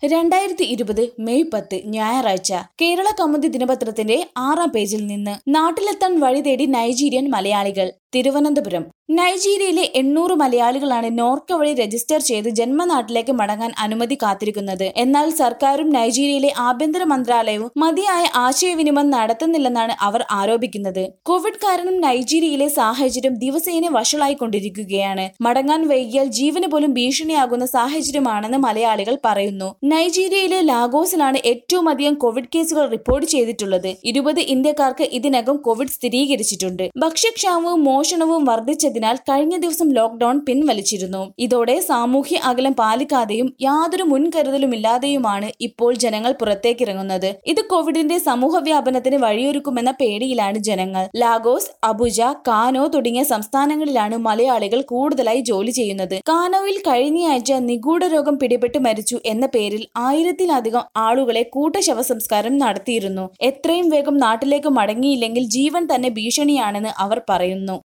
രണ്ടായിരത്തി ഇരുപത് മെയ് പത്ത് ഞായറാഴ്ച കേരള കൗമുദി ദിനപത്രത്തിന്റെ ആറാം പേജിൽ നിന്ന് നാട്ടിലെത്താൻ വഴി തേടി നൈജീരിയൻ മലയാളികൾ തിരുവനന്തപുരം നൈജീരിയയിലെ എണ്ണൂറ് മലയാളികളാണ് നോർക്ക വഴി രജിസ്റ്റർ ചെയ്ത് ജന്മനാട്ടിലേക്ക് മടങ്ങാൻ അനുമതി കാത്തിരിക്കുന്നത് എന്നാൽ സർക്കാരും നൈജീരിയയിലെ ആഭ്യന്തര മന്ത്രാലയവും മതിയായ ആശയവിനിമയം നടത്തുന്നില്ലെന്നാണ് അവർ ആരോപിക്കുന്നത് കോവിഡ് കാരണം നൈജീരിയയിലെ സാഹചര്യം ദിവസേന വഷളായിക്കൊണ്ടിരിക്കുകയാണ് മടങ്ങാൻ വൈകിയാൽ ജീവന് പോലും ഭീഷണിയാകുന്ന സാഹചര്യമാണെന്ന് മലയാളികൾ പറയുന്നു നൈജീരിയയിലെ ലാഗോസിലാണ് ഏറ്റവും അധികം കോവിഡ് കേസുകൾ റിപ്പോർട്ട് ചെയ്തിട്ടുള്ളത് ഇരുപത് ഇന്ത്യക്കാർക്ക് ഇതിനകം കോവിഡ് സ്ഥിരീകരിച്ചിട്ടുണ്ട് ഭക്ഷ്യക്ഷാമവും മോഷണവും വർദ്ധിച്ചതിനാൽ കഴിഞ്ഞ ദിവസം ലോക്ഡൌൺ പിൻവലിച്ചിരുന്നു ഇതോടെ സാമൂഹ്യ അകലം പാലിക്കാതെയും യാതൊരു മുൻകരുതലുമില്ലാതെയുമാണ് ഇപ്പോൾ ജനങ്ങൾ പുറത്തേക്കിറങ്ങുന്നത് ഇത് കോവിഡിന്റെ സമൂഹ വ്യാപനത്തിന് വഴിയൊരുക്കുമെന്ന പേടിയിലാണ് ജനങ്ങൾ ലാഗോസ് അബുജ കാനോ തുടങ്ങിയ സംസ്ഥാനങ്ങളിലാണ് മലയാളികൾ കൂടുതലായി ജോലി ചെയ്യുന്നത് കാനോയിൽ കഴിഞ്ഞയാഴ്ച നിഗൂഢ രോഗം പിടിപെട്ട് മരിച്ചു എന്ന പേരിൽ ആയിരത്തിലധികം ആളുകളെ കൂട്ടശവസംസ്കാരം നടത്തിയിരുന്നു എത്രയും വേഗം നാട്ടിലേക്ക് മടങ്ങിയില്ലെങ്കിൽ ജീവൻ തന്നെ ഭീഷണിയാണെന്ന് അവർ പറയുന്നു